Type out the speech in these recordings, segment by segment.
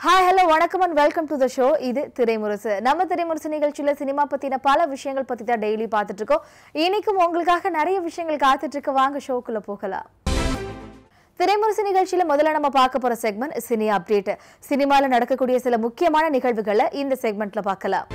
Hi hello வணக்கம் and welcome to the show இது திரைமுரசு நம்ம திரைமுரசு நிகழ்ச்சியில சினிமா பத்தின பல விஷயங்கள் பத்தி தான் டெய்லி பார்த்துட்டு இருக்கோம் இன்னைக்கும் உங்களுக்காக நிறைய விஷயங்கள் காத்துட்டு இருக்கு வாங்க ஷோக்குள்ள போகலாம் திரைமுரசு நிகழ்ச்சியில முதல்ல நம்ம பார்க்க போற செக்மெண்ட் சினி அப்டேட் சினிமால நடக்கக்கூடிய சில முக்கியமான நிகழ்வுகளை இந்த செக்மெண்ட்ல பார்க்கலாம்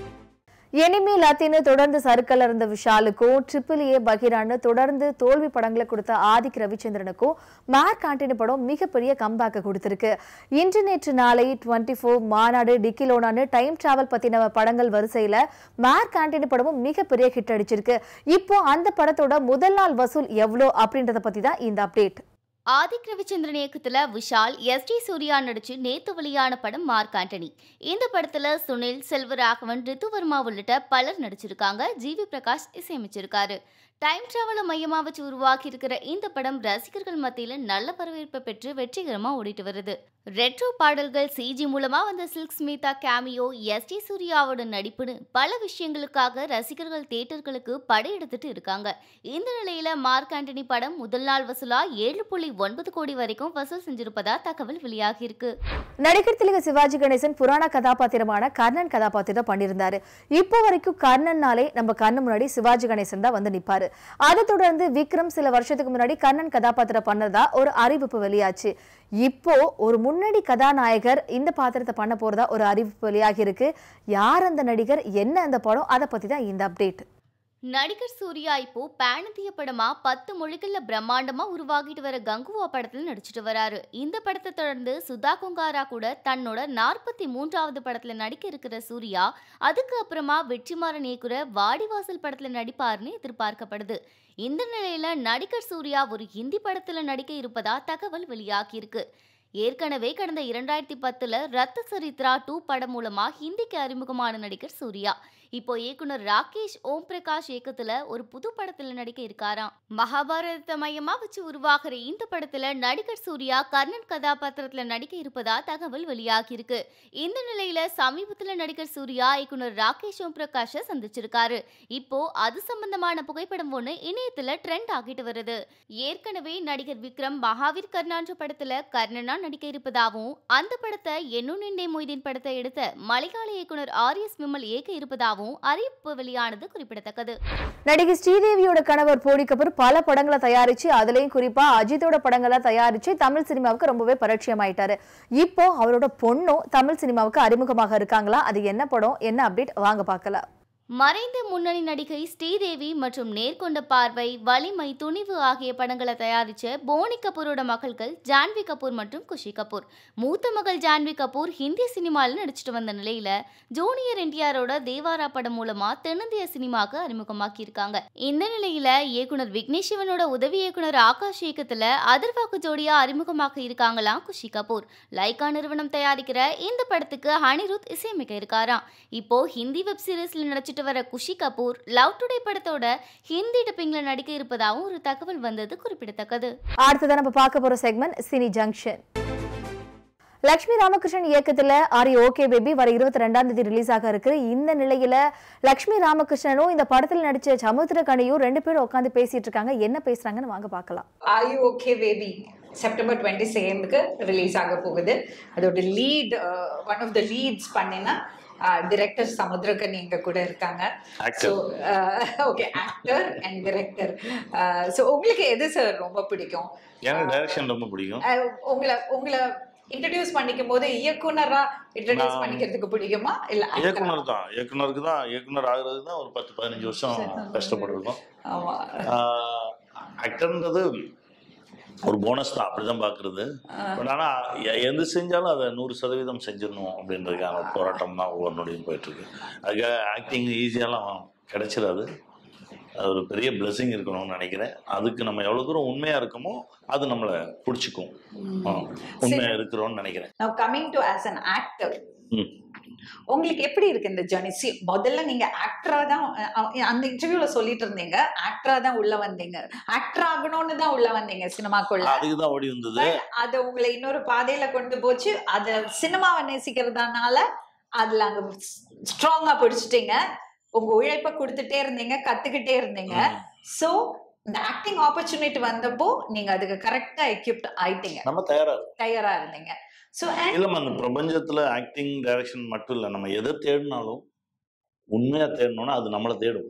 எனிமி லத்தின்னு தொடர்ந்து சறுக்கல் இருந்த விஷாலுக்கும் ட்ரிபிள் ஏ பகீரான்னு தொடர்ந்து தோல்வி படங்களை கொடுத்த ஆதிக் ரவிச்சந்திரனுக்கும் மார்க் ஆண்டனி படம் மிகப்பெரிய கம்பேக்கை கொடுத்திருக்கு இன்று நேற்று நாளை டுவெண்ட்டி ஃபோர் மாநாடு டிக்கிலோனான்னு டைம் டிராவல் பத்தின படங்கள் வரிசையில மார்க் ஆண்டனி படமும் மிகப்பெரிய ஹிட் அடிச்சிருக்கு இப்போ அந்த படத்தோட முதல் நாள் வசூல் எவ்வளோ அப்படின்றத பத்தி தான் இந்த அப்டேட் ஆதிக் ரவிச்சந்திரன் இயக்கத்துல விஷால் எஸ் டி சூர்யா நடிச்சு நேத்து வெளியான படம் மார்க் ஆண்டனி இந்த படத்துல சுனில் செல்வராகவன் ரித்துவர்மா உள்ளிட்ட பலர் நடிச்சிருக்காங்க ஜிவி பிரகாஷ் இசையமைச்சிருக்காரு டைம் டிராவலை மையமா வச்சு உருவாக்கி இருக்கிற இந்த படம் ரசிகர்கள் மத்தியில நல்ல வரவேற்பை பெற்று வெற்றிகரமா ஓடிட்டு வருது ரெட்ரோ பாடல்கள் சிஜி மூலமா வந்த Silk Smitha cameo S D சூர்யாவோட நடிப்புன்னு பல விஷயங்களுக்காக ரசிகர்கள் தியேட்டர்களுக்கு படையெடுத்துட்டு இருக்காங்க இந்த நிலையில மார்க் ஆண்டனி படம் முதல் நாள் வசூலா ஏழு புள்ளி ஒன்பது கோடி வரைக்கும் வசூல் செஞ்சிருப்பதா தகவல் வெளியாகி இருக்கு நடிகர் திலக சிவாஜி கணேசன் புராண கதாபாத்திரமான கர்ணன் கதாபாத்திரம் பண்ணியிருந்தாரு இப்போ வரைக்கும் கர்ணன்னாலே நம்ம கண்ணு முன்னாடி சிவாஜி கணேசன் தான் வந்து நிப்பாரு அதை தொடர்ந்து விக்ரம் சில வருஷத்துக்கு முன்னாடி கர்ணன் கதாபாத்திரம் பண்ணதா ஒரு அறிவிப்பு வெளியாச்சு இப்போ ஒரு முன்னணி கதாநாயகர் இந்த பாத்திரத்தை பண்ண போறதா ஒரு அறிவிப்பு வெளியாகி இருக்கு யார் அந்த நடிகர் என்ன அந்த படம் அதை பத்தி தான் இந்த அப்டேட் நடிகர் சூர்யா இப்போ பேனந்திய படமா பத்து மொழிகள்ல பிரம்மாண்டமா உருவாகிட்டு வர கங்குவா படத்துல நடிச்சிட்டு வராரு இந்த படத்தை தொடர்ந்து சுதா குங்காரா கூட தன்னோட நாற்பத்தி மூன்றாவது படத்துல நடிக்க இருக்கிற சூர்யா அதுக்கு அப்புறமா வெற்றிமாறன் இயக்குற வாடிவாசல் படத்துல நடிப்பாருன்னு எதிர்பார்க்கப்படுது இந்த நிலையில நடிகர் சூர்யா ஒரு ஹிந்தி படத்துல நடிக்க இருப்பதா தகவல் வெளியாகியிருக்கு ஏற்கனவே கடந்த இரண்டாயிரத்தி பத்துல ரத்த சரித்ரா டூ படம் மூலமா ஹிந்திக்கு அறிமுகமான நடிகர் சூர்யா இப்போ இயக்குனர் ராகேஷ் ஓம் பிரகாஷ் இயக்கத்துல ஒரு புது படத்துல நடிக்க இருக்காராம் மகாபாரதத்தை மையமா வச்சு உருவாகிற இந்த படத்துல நடிகர் சூர்யா கர்ணன் கதாபாத்திரத்துல நடிக்க இருப்பதா தகவல் வெளியாகி இருக்கு இந்த நிலையில சமீபத்துல நடிகர் சூர்யா இயக்குனர் ராகேஷ் ஓம் பிரகாஷை சந்திச்சிருக்காரு இப்போ அது சம்பந்தமான புகைப்படம் ஒண்ணு இணையத்துல ட்ரெண்ட் ஆகிட்டு வருது ஏற்கனவே நடிகர் விக்ரம் மகாவீர் கர்ணான்ற படத்துல கர்ணனா நடிக்க இருப்பதாகவும் அந்த படத்தை என்னும் நிண்டே மொய்தீன் படத்தை எடுத்த மலையாள இயக்குனர் ஆர் எஸ் விமல் இயக்க இருப்பதாகவும் அறிவிப்பு வெளியானது குறிப்பிடத்தக்கது நடிகை ஸ்ரீதேவியோட கணவர் போனி கபூர் பல படங்களை தயாரிச்சு அதுலயும் குறிப்பா அஜித்தோட படங்களை தயாரிச்சு தமிழ் சினிமாவுக்கு ரொம்பவே பரிச்சயமாயிட்டாரு இப்போ அவரோட பொண்ணும் தமிழ் சினிமாவுக்கு அறிமுகமாக இருக்காங்களா அது என்ன படம் என்ன அப்டேட் வாங்க பார்க்கலாம் மறைந்த முன்னணி நடிகை ஸ்ரீதேவி மற்றும் நேர்கொண்ட பார்வை வலிமை துணிவு ஆகிய படங்களை தயாரிச்ச போனி கபூரோட மகள்கள் ஜான்வி கபூர் மற்றும் குஷி கபூர் மூத்த மகள் ஜான்வி கபூர் ஹிந்தி சினிமாவில் நடிச்சிட்டு வந்த நிலையில ஜூனியர் என்டிஆரோட தேவாரா படம் மூலமா தென்னிந்திய சினிமாக்கு அறிமுகமாக்கி இருக்காங்க இந்த நிலையில இயக்குனர் விக்னேஷ் சிவனோட உதவி இயக்குனர் ஆகாஷ் இயக்கத்துல அதிர்வாக்கு ஜோடியா அறிமுகமாக்க இருக்காங்களாம் குஷி கபூர் லைகா நிறுவனம் தயாரிக்கிற இந்த படத்துக்கு அனிருத் இசையமைக்க இருக்காராம் இப்போ ஹிந்தி வெப் சீரிஸ்ல நடிச்சிட்டு வர குஷி கபூர் லவ் டுடே படத்தோட ஹிந்தி டப்பிங்ல நடிக்க இருப்பதாகவும் ஒரு தகவல் வந்தது குறிப்பிடத்தக்கது அடுத்ததான் நம்ம பார்க்க போற segment cine junction Lakshmi Ramakrishnan இயக்கத்துல ஆரி ஓகே பேபி வர இருபத்தி ரெண்டாம் தேதி ரிலீஸ் ஆக இருக்கு இந்த நிலையில லக்ஷ்மி ராமகிருஷ்ணனும் இந்த படத்துல நடிச்ச சமுத்திரகனியும் ரெண்டு பேரும் உட்காந்து பேசிட்டு இருக்காங்க என்ன பேசுறாங்கன்னு வாங்க பார்க்கலாம் are you okay baby September twenty செகண்டுக்கு ரிலீஸ் ஆக போகுது அதோட lead one of the leads பண்ணினா டிரெக்டர் சமுத்திரகன் எங்க கூட இருக்காங்க so okay actor and director so உங்களுக்கு எது சார் ரொம்ப பிடிக்கும் எனக்கு டைரக்ஷன் ரொம்ப பிடிக்கும் அஹ், உங்களை உங்களை இன்ட்ரடியூஸ் பண்ணிக்கும் போது இயக்குனரா இன்ட்ரடியூஸ் நான் பண்ணிக்கிறதுக்கு பிடிக்குமா இல்ல actor ஆ? இயக்குனர் தான் இயக்குனருக்கு தான் இயக்குனர் ஆகுறதுக்கு தான் ஒரு பத்து பதினஞ்சு வருஷம் கஷ்டப்பட்டிருக்கோம் ஆமா ஆக்டர்ன்றது ஒரு போனஸ் தான் அப்படிதான் பார்க்கறது பட் ஆனால் எது செஞ்சாலும் அதை நூறு சதவீதம் செஞ்சிடணும் அப்படின்றதுக்கான ஒரு போராட்டம் தான் ஒவ்வொரு நொடியும் போயிட்டு இருக்கு அதுக்காக ஆக்டிங் ஈஸியாலாம் கிடைச்சிடாது அது ஒரு பெரிய பிளெஸிங் இருக்கணும்னு நினைக்கிறேன் அதுக்கு நம்ம எவ்வளோ தூரம் உண்மையாக இருக்கோமோ அது நம்மளை பிடிச்சிக்கும் ஆ, உண்மையா இருக்கிறோம்னு நினைக்கிறேன் now coming to as an actor ம் உங்களுக்கு எப்படி இருக்கு இந்த ஜர்னி சி முதல்ல நீங்க ஆக்டரா தான் அஹ், அஹ், அந்த இன்டர்வியூல சொல்லிட்டு இருந்தீங்க ஆக்டரா தான் உள்ள வந்தீங்க ஆக்டர் ஆகணும்னு தான் உள்ள வந்தீங்க சினிமாக்குள்ள அதுக்கு தான் ஓடி வந்தது அது உங்களை இன்னொரு பாதையில கொண்டு போச்சு அத சினிமாவை நேசிக்கிறதுனால அதுல அங்க ஸ்ட்ராங்கா பிடிச்சிட்டீங்க உங்க உழைப்ப கொடுத்துட்டே இருந்தீங்க கத்துக்கிட்டே இருந்தீங்க ம். சோ இந்த ஆக்டிங் ஆப்பர்ச்சுனிட்டி வந்தப்போ நீங்க அதுக்கு கரெக்டா எக்யூப்ட் ஆயிட்டீங்க நம்ம தயாரா இருக்கோம் தயாரா இருந்தீங்க ஸோ இல்லைம்மா அந்த பிரபஞ்சத்துல ஆக்டிங் டைரக்ஷன் மட்டும் இல்லை நம்ம எதை தேடினாலும் உண்மையா தேடணும்னா அது நம்மளை தேடும்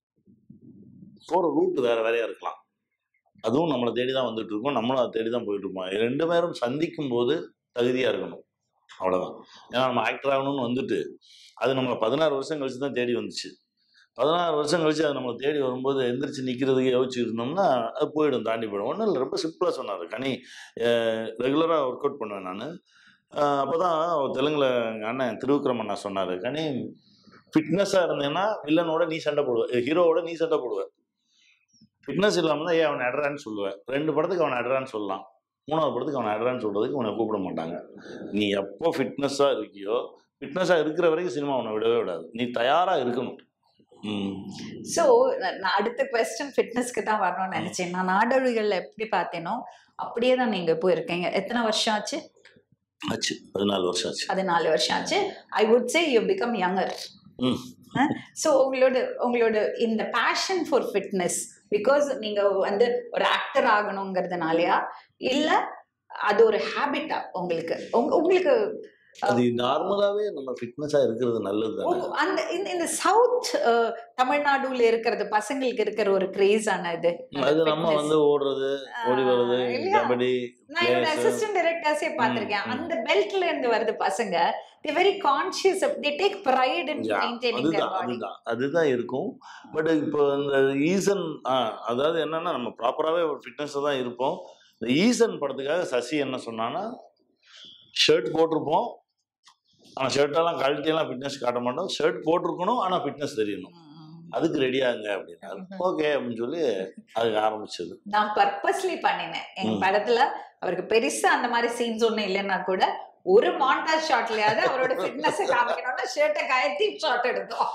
போற ரூட் வேற வேறையா இருக்கலாம் அதுவும் நம்மளை தேடி தான் வந்துட்டு இருக்கோம் நம்மளும் அதை தேடி தான் போயிட்டு இருப்போம் இது ரெண்டு பேரும் சந்திக்கும் போது தகுதியா இருக்கணும் அவ்வளவுதான் ஏன்னா நம்ம ஆக்டர் ஆகணும்னு வந்துட்டு அது நம்மளை பதினாறு வருஷம் கழிச்சு தான் தேடி வந்துச்சு பதினாறு வருஷம் கழிச்சு அது நம்மளை தேடி வரும்போது எந்திரிச்சு நிற்கிறதுக்கு யோசிச்சு இருந்தோம்னா அது போயிடும் தாண்டி போயிடும் ஒன்றும் இல்லை ரொம்ப சிம்பிளாக சொன்னார் கனி ரெகுலராக ஒர்க் அவுட் பண்ணுவேன் நான் அப்போ தான் தெலுங்குல எங்கள் அண்ணன் திருவிக்ரம் அண்ணா சொன்னார் கனி ஃபிட்னஸாக இருந்தேன்னா வில்லனோட நீ சண்டை போடுவ ஹீரோவோட நீ சண்டை போடுவ ஃபிட்னஸ் இல்லாமல் தான் ஏன் அவனை அடுறான்னு சொல்லுவேன் ரெண்டு படத்துக்கு அவனை அடுறான்னு சொல்லலாம் மூணாவது படத்துக்கு அவனை அடுறான்னு சொல்கிறதுக்கு அவனை கூப்பிட மாட்டாங்க நீ எப்போ ஃபிட்னஸாக இருக்கியோ ஃபிட்னஸாக இருக்கிற வரைக்கும் சினிமா உன்னை விடவே விடாது நீ தயாராக இருக்கணும் ம் ஸோ நான் அடுத்த கொஸ்டின் ஃபிட்னஸ்க்கு தான் வரணும்னு நினைச்சேன் நான் நாடோடிகள்ல எப்படி பார்த்தேனோ அப்படியே தான் நீங்க போயிருக்கீங்க எத்தனை வருஷம் ஆச்சு ஆச்சு பதினாலு வருஷம் ஆச்சு பதினாலு வருஷம் ஆச்சு I would say you become younger hmm so உங்களோட உங்களோட இந்த பேஷன் ஃபார் ஃபிட்னஸ் பிகாஸ் நீங்க வந்து ஒரு ஆக்டர் ஆகணுங்கிறதுனாலயா இல்ல அது ஒரு ஹேபிட்டா உங்களுக்கு உங்க- உங்களுக்கு அது நார்மலாகவே நம்ம ஃபிட்னஸாக இருக்கிறது நல்லது தானே உங்க- அந்த இந்த இந்த சவுத் தமிழ்நாடுல இருக்கிறது பசங்களுக்கு இருக்கிற ஒரு கிரேஸ் ஆன இது அந்த அது நம்ம fitness. வந்து ஓடுறது ஓடி வர்றது ஆ, இல்லையா? கபடி நான் என்னோட players. அசிஸ்டன்ட் டைரக்டர்ஸே பார்த்திருக்கேன் ம். அந்த பெல்ட்ல இருந்து வருது பசங்க the very conscious the take pride in Yeah, maintaining their அதுதான் பாடி அதுதான் அதுதான் இருக்கும் பட் இப்போ இந்த ஈசன் அதாவது என்னன்னா நம்ம ப்ராப்பராகவே ஒரு ஃபிட்னஸ் தான் இருப்போம் இந்த ஈசன் படத்துக்காக சசி என்ன சொன்னான்னா ஷர்ட் போட்டிருப்போம் ஆனால் ஷர்ட்டெல்லாம் கழட்டியெல்லாம் ஃபிட்னஸ் காட்ட மாட்டோம் ஷர்ட் போட்டிருக்கணும் ஆனால் ஃபிட்னஸ் தெரியணும் அதுக்கு ரெடி ஆகுங்க அப்படின்னாரு ஓகே அப்படின்னு சொல்லி அதுக்கு ஆரம்பிச்சது நான் பர்பஸ்லி பண்ணினேன் எங்க ம். படத்துல அவருக்கு பெருசா அந்த மாதிரி சீன்ஸ் ஒண்ணும் இல்லைன்னா கூட ஒரு மாண்டாஜ் ஷாட்லயாவது அவரோட ஃபிட்னஸ் காமிக்கணும்னா ஷர்ட்டை கயத்தி ஷாட் எடுத்தோம்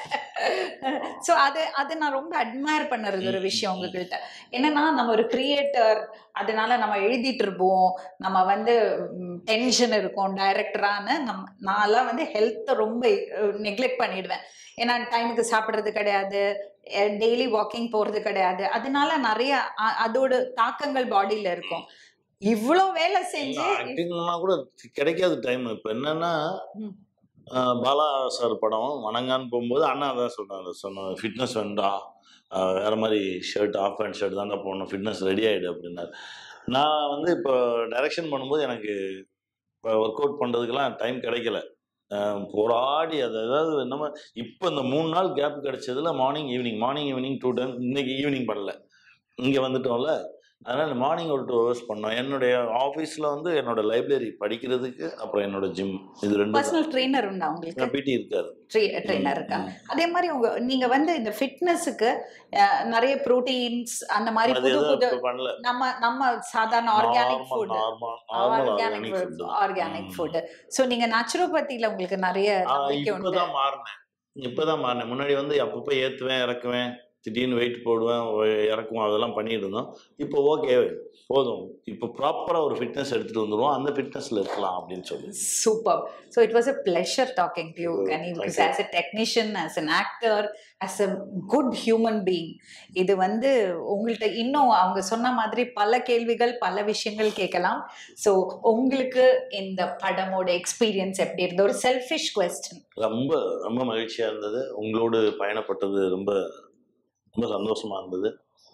ஸோ அது அது நான் ரொம்ப அட்மயர் பண்ணுறது ஒரு விஷயம் உங்ககிட்ட என்னன்னா நம்ம ஒரு கிரியேட்டர் அதனால நம்ம எழுதிட்டு இருப்போம் நம்ம வந்து டென்ஷன் இருக்கும் டைரக்டரான நம் நான்லாம் வந்து ஹெல்த்தை ரொம்ப நெக்லெக்ட் பண்ணிடுவேன் ஏன்னா டைமுக்கு சாப்பிட்றது கிடையாது டெய்லி வாக்கிங் போறது கிடையாது அதனால நிறைய அ- அதோட தாக்கங்கள் பாடியில இருக்கும் இவ்வளோ வேலை செஞ்சு ஆக்டிங்லாம் கூட கிடைக்காது டைம் இப்போ என்னன்னா ம். ஆஹ் பாலா சார் படம் வணங்கான்னு போகும்போது அண்ணா தான் சொன்னாங்க சொன்ன ஃபிட்னஸ் வேண்டா ஆஹ் வேற மாதிரி ஷர்ட் ஆஃப் பேண்ட் ஷர்ட் தான்டா போடணும் ஃபிட்னஸ் ரெடி ஆயிடு அப்படின்னாரு நான் வந்து இப்போ டைரக்ஷன் பண்ணும்போது எனக்கு இப்போ ஒர்க் அவுட் பண்ணுறதுக்கெல்லாம் டைம் கிடைக்கல ஆஹ் போராடி அது அதாவது நம்ம இப்போ இந்த மூணு நாள் gap கிடைச்சதுல morning evening morning evening two time இன்னைக்கு ஈவினிங் பண்ணல இங்கே வந்துட்டோம்ல அதனால் மார்னிங் ஒரு டூ ஹவர்ஸ் பண்ணோம் என்னுடைய ஆஃபீஸில் வந்து என்னோட லைப்ரரி படிக்கிறதுக்கு அப்புறம் என்னோட ஜிம் இது ரெண்டு பர்சனல் ட்ரெயினர் உண்டா உங்களுக்கு பிடி இருக்காரு ட்ரெயினர் இருக்கா ம். அதே மாதிரி உங்க நீங்க வந்து இந்த ஃபிட்னஸுக்கு நிறைய ப்ரோட்டீன்ஸ் அந்த மாதிரி அது புது எதுவும் புது இப்ப பண்ணல நம்ம நம்ம சாதாரண organic food normal normal organic organic food organic food so நீங்க நேச்சுரோபதியில உங்களுக்கு நிறைய நம்பிக்கை உண்டு இப்பதான் மாறினேன் இப்பதான் மாறினேன் முன்னாடி வந்து அப்பப்போ ஏத்துவேன் இறக்குவேன் திடீர்னு வெயிட் போடுவேன் ஒ- இறக்குவேன் அதெல்லாம் பண்ணிட்டு இருந்தோம் இப்போ ஓகே போதும் இப்போ ப்ராப்பரா ஒரு ஃபிட்னஸ் எடுத்துட்டு வந்துருவோம் அந்த ஃபிட்னஸ்ல இருக்கலாம் அப்படின்னு சொல்லி super so it was a pleasure talking to you Oh, கனி thank because you. As a technician as an actor as a good human being இது வந்து உங்கள்கிட்ட இன்னும் அவங்க சொன்ன மாதிரி பல கேள்விகள் பல விஷயங்கள் கேட்கலாம் ஸோ உங்களுக்கு இந்த படமோட எக்ஸ்பீரியன்ஸ் எப்படி இருந்தது ஒரு செல்ஃபிஷ் கொஸ்டின் ரொம்ப ரொம்ப மகிழ்ச்சியா இருந்தது உங்களோடு பயணப்பட்டது ரொம்ப ரொம்ப சந்தோஷமா இருந்தது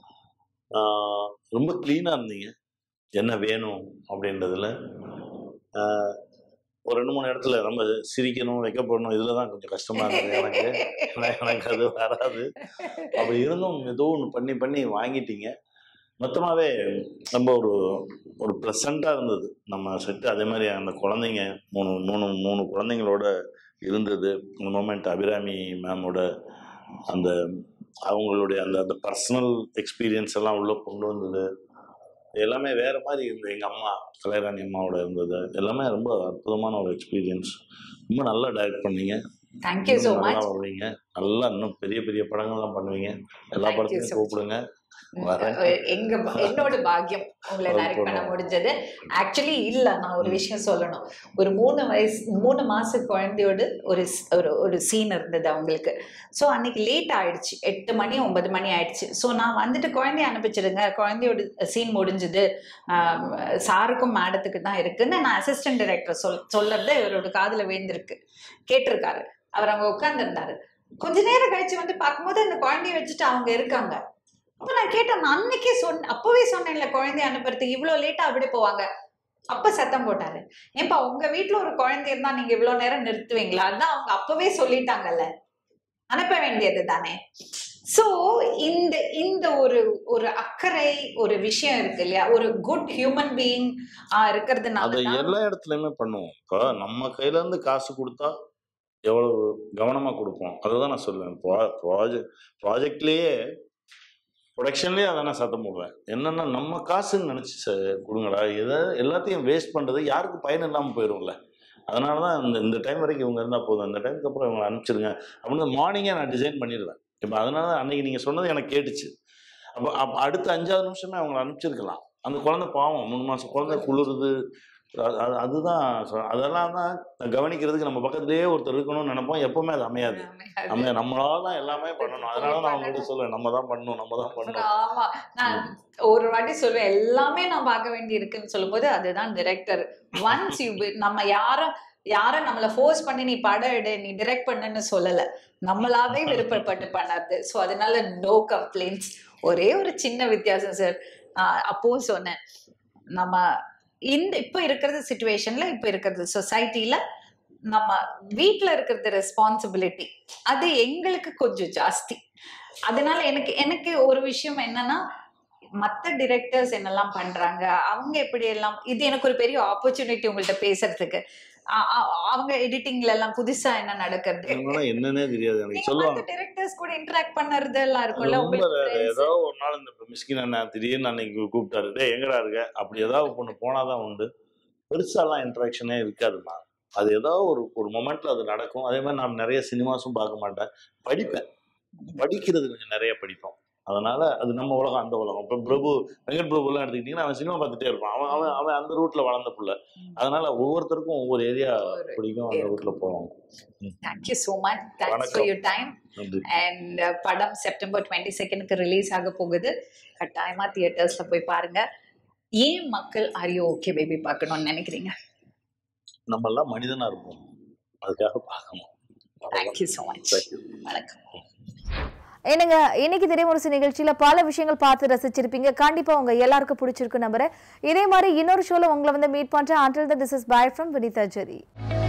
ஆஹ் ரொம்ப க்ளீனா இருந்தீங்க என்ன வேணும் அப்படின்றதுல ஆஹ் ஒரு ரெண்டு மூணு இடத்துல ரொம்ப சிரிக்கணும் வைக்க போடணும் இதுல தான் கொஞ்சம் கஷ்டமா இருந்தது எனக்கு ஏன்னா எனக்கு அது வராது அப்படி இருந்தும் ஏதோ ஒன்று பண்ணி பண்ணி வாங்கிட்டீங்க மொத்தமாகவே ரொம்ப ஒரு ஒரு ப்ளசண்ட்டாக இருந்தது நம்ம செட்டு அதே மாதிரி அந்த குழந்தைங்க மூணு மூணு மூணு குழந்தைங்களோட இருந்தது அந்த மூமெண்ட் அபிராமி மேமோட அந்த அவங்களுடைய அந்த அந்த பர்சனல் எக்ஸ்பீரியன்ஸ் எல்லாம் உள்ளே கொண்டு வந்தது எல்லாமே வேற மாதிரி இருந்தது எங்கள் அம்மா கலைராணி அம்மாவோட இருந்தது எல்லாமே ரொம்ப அற்புதமான ஒரு எக்ஸ்பீரியன்ஸ் ரொம்ப நல்லா டைரக்ட் பண்ணீங்க தேங்க்யூ ஸோ இன்னும் நல்லா மச் வருவீங்க நல்லா இன்னும் பெரிய பெரிய படங்கள்லாம் பண்ணுவீங்க எல்லா Thank you படத்தையும் so much. கூப்பிடுங்க வரேன். எங்க பா- என்னோட பாக்கியம் உங்களை டைரக்ட் பண்ண முடிஞ்சது ஆக்சுவலி இல்ல நான் ஒரு விஷயம் சொல்லணும் ஒரு மூணு வயசு மூணு மாச குழந்தையோடு ஒரு ஸ்- ஒரு ஒரு சீன் இருந்தது அவங்களுக்கு ஸோ அன்னைக்கு லேட் ஆயிடுச்சு எட்டு மணி ஒன்பது மணி ஆயிடுச்சு ஸோ நான் வந்துட்டு குழந்தைய அனுப்பிச்சிடுங்க குழந்தையோட சீன் முடிஞ்சுது ஆம், சாருக்கும் மேடத்துக்கு தான் இருக்குன்னு நான் அசிஸ்டன்ட் டைரக்டர் சொல் சொல்லறது இவரோட காதுல விழுந்திருக்கு கேட்டிருக்காரு அவர் அங்க உட்கார்ந்துருந்தாரு கொஞ்ச நேரம் கழிச்சு வந்து பார்க்கும்போது அந்த குழந்தைய வச்சுட்டு அவங்க இருக்காங்க அப்ப நான் கேட்டேன் நான் அன்னைக்கே சொன்ன அப்பவே சொன்னேன்ல குழந்தைய அனுப்புறதுக்கு இவ்வளவு லேட்டா அப்படி போவாங்க அப்ப சத்தம் போட்டாரு ஏன்பா உங்க வீட்ல ஒரு குழந்தை இருந்தா நீங்க இவ்வளவு நேரம் நிறுத்துவீங்களா அதான் அவங்க அப்பவே சொல்லிட்டாங்கல்ல அனுப்ப வேண்டியது தானே சோ இந்த இந்த ஒரு ஒரு அக்கறை ஒரு விஷயம் இருக்கு இல்லையா ஒரு குட் ஹியூமன் பீயிங் அதை இருக்கிறதுனால தான் எல்லா இடத்துலயுமே பண்ணுவோம் இப்போ நம்ம கையில இருந்து காசு கொடுத்தா எவ்வளவு கவனமா கொடுப்போம் அதுதான் நான் சொல்லுவேன் ப்ராஜெக்ட் ப்ராஜெக்ட்லயே ப்ரொடக்ஷன்லேயே அதை நான் சத்தம் போடுவேன் என்னன்னா நம்ம காசுன்னு நினச்சி கொடுங்கடா எதை எல்லாத்தையும் வேஸ்ட் பண்ணுறது யாருக்கும் பயன் இல்லாமல் போயிடும்ல அதனால தான் இந்த இந்த டைம் வரைக்கும் இவங்க இருந்தால் போதும் இந்த டைமுக்கு அப்புறம் இவங்களை அனுப்பிச்சிருங்க அப்படின்னு மார்னிங்கே நான் டிசைன் பண்ணிடுவேன் இப்போ அதனால தான் அன்னைக்கு நீங்கள் சொன்னது எனக்கு கேட்டுச்சு அப்போ அப்போ அடுத்த அஞ்சாவது நிமிஷமே அவங்கள அனுப்பிச்சிருக்கலாம் அந்த குழந்தை பாவம் மூணு மாதம் குழந்தை குளிருது அது- அது- அதுதான் சொ- அதெல்லாம் தான் கவனிக்கிறதுக்கு நம்ம பக்கத்துலேயே ஒருத்தர் இருக்கணும்னு நினைப்போம் எப்பவுமே அது அமையாது நம்ம நம்மளால தான் எல்லாமே பண்ணணும் அதனால நான் அவங்கள்ட்ட சொல்லுவேன் நம்ம தான் பண்ணணும் நம்ம தான் பண்ணணும் ஆமா நான் ஒரு வாட்டி சொல்லுவேன் எல்லாமே நான் பார்க்க வேண்டி இருக்குன்னு சொல்லும்போது அதுதான் டிரெக்டர் ஒன்ஸ் யூ நம்ம யாரும் யாரும் நம்மள ஃபோர்ஸ் பண்ணி நீ படம் எடு நீ டிரெக்ட் பண்ணுன்னு சொல்லல நம்மளாவே விருப்பப்பட்டு பண்ணது ஸோ அதனால நோ கம்ப்ளைண்ட்ஸ் ஒரே ஒரு சின்ன வித்தியாசம் சார் அப்போ சொன்னேன் நம்ம இந்த இப்போ இருக்கிறது சுச்சுவேஷன்ல இப்போ இருக்கிறது சொசைட்டில நம்ம வீட்ல இருக்கிறது ரெஸ்பான்சிபிலிட்டி அது எங்களுக்கு கொஞ்சம் ஜாஸ்தி அதனால எனக்கு எனக்கு ஒரு விஷயம் என்னன்னா மத்த டிரெக்டர்ஸ் என்னெல்லாம் பண்றாங்க அவங்க எப்படி எல்லாம் இது எனக்கு ஒரு பெரிய ஆப்பர்ச்சுனிட்டி உங்கள்ட்ட பேசுறதுக்கு அ- அ- அவங்க எடிட்டிங்ல எல்லாம் புதுசா என்ன நடக்கிறது இவங்கெல்லாம் என்னன்னே தெரியாது எனக்கு நீங்க சொல்லுவாங்க மத்த டிரெக்டர்ஸ் கூட இன்டராக்ட் பண்ணறது எல்லாம் இருக்கும்ல ரொம்ப உங்களுக்கு rare. friends. ஏதோ ஒரு நாள் இந்த மிஸ்கின் அண்ணன் திடீர்னு அன்னைக்கு கூப்பிட்டாரு டேய் எங்கடா இருக்க அப்படி ஏதாவது பொண்ணு போனாதான் உண்டு பெருசாலாம் இன்ட்ராக்ஷனே இருக்காதுமா அது ஏதோ ஒரு ஒரு மொமெண்ட்ல அது நடக்கும் அதே மாதிரி நான் நிறைய சினிமாஸும் பார்க்க மாட்டேன் படிப்பேன் படிக்கிறது கொஞ்சம் நிறைய படிப்போம் அதனால அது நம்ம உலகம் அந்த உலகம் இப்போ பிரபு வெங்கட் பிரபுலாம் எடுத்துக்கிட்டீங்கன்னா அவன் சினிமா பார்த்துட்டே இருப்பான் அவன் அவன் அவன் அந்த ரூட்ல வளர்ந்த புள்ள அதனால ஒவ்வொருத்தருக்கும் ஒவ்வொரு ஏரியா ஒரு பிடிக்கும் அந்த இருக்கும். ரூட்ல போவாங்க தேங்க்யூ ஸோ மச் தேங்க்ஸ் வணக்கம். ஃபார் யூர் டைம் நன்றி அண்ட் படம் செப்டம்பர் டுவெண்ட்டி செகண்டுக்கு ரிலீஸ் ஆக போகுது கட்டாயமா தியேட்டர்ஸ்ல போய் பாருங்க ஏன் மக்கள் ஆரியோ ஓகே பேபி பார்க்கணும்னு நினைக்கிறீங்க நம்ம எல்லாம் மனிதனா இருப்போம் அதுக்காக பார்க்கணும் thank you so much Thank you. வணக்கம் என்னங்க இன்னைக்கு திரைமுரசு நிகழ்ச்சியில பல விஷயங்கள் பார்த்து ரசிச்சிருப்பீங்க கண்டிப்பா உங்க எல்லாருக்கும் பிடிச்சிருக்கு நம்புறேன் இதே மாதிரி இன்னொரு ஷோல உங்களை வந்து மீட் பண்றேன் until then this is bye from Vinitha zari